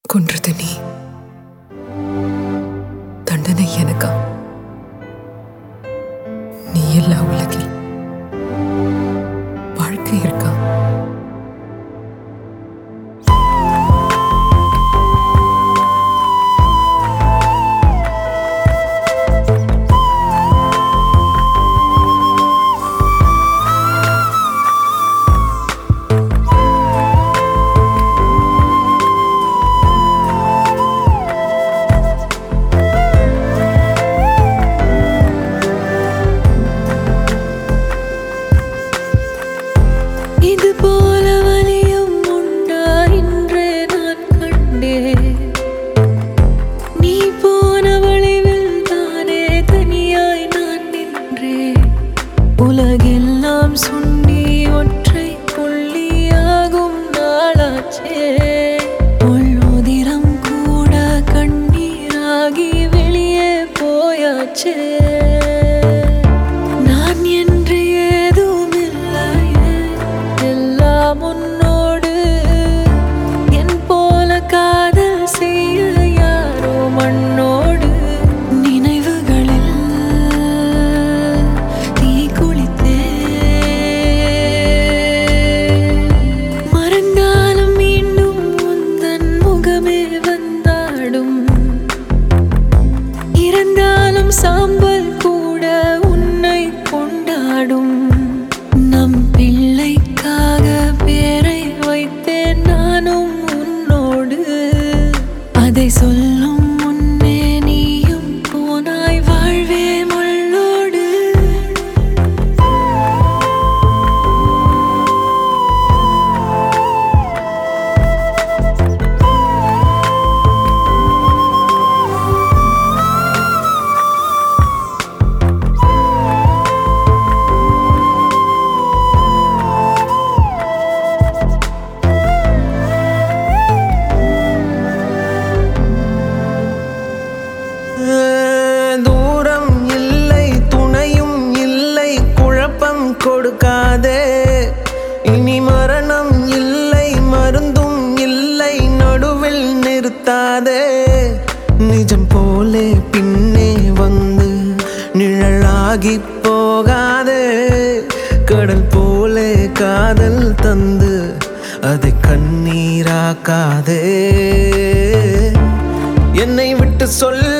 கொன்றது நீ தண்டனை எனக்கா நீ எல்லா உலகில் வாழ்க்கை இருக்கா இது போல வலியும் உண்டா இன்றே நான் கண்டேன் நீ போன வழிவில் தானே தனியாய் நான் நின்றேன் உலகெல்லாம் சுண்டி ஒற்றை புள்ளியாகும் நாளாச்சே உள்முதிரம் கூட கண்ணீராகி வெளியே போயாச்சே நான் என்று ஏதுமில்லையே எல்லாம் உன்னோடு என் போல காதல் செய்ய யாரோ மண்ணோடு நினைவுகளில் தீ குளித்தே மறந்தாலும் மீண்டும் உந்தன் முகமே வந்தாடும் இறந்தாலும் சாம்பல் கூட உன்னை கொண்டாடும் நம் பிள்ளைக்காக பேரை வைத்தேன் நானும் உன்னோடு அதை சொல்லும் முன்னே நீயும் போனாய் வாழ்வே முள்ளோடு தூரம் இல்லை துணையும் இல்லை குழப்பம் கொடுக்காதே இனி மரணம் இல்லை மருந்தும் இல்லை நடுவில் நிறுத்தாதே நிஜம் போலே பின்னே வந்து நிழலாகி போகாதே கடல் போலே காதல் தந்து அதை கண்ணீராக்காதே என்னை விட்டு சொல்ல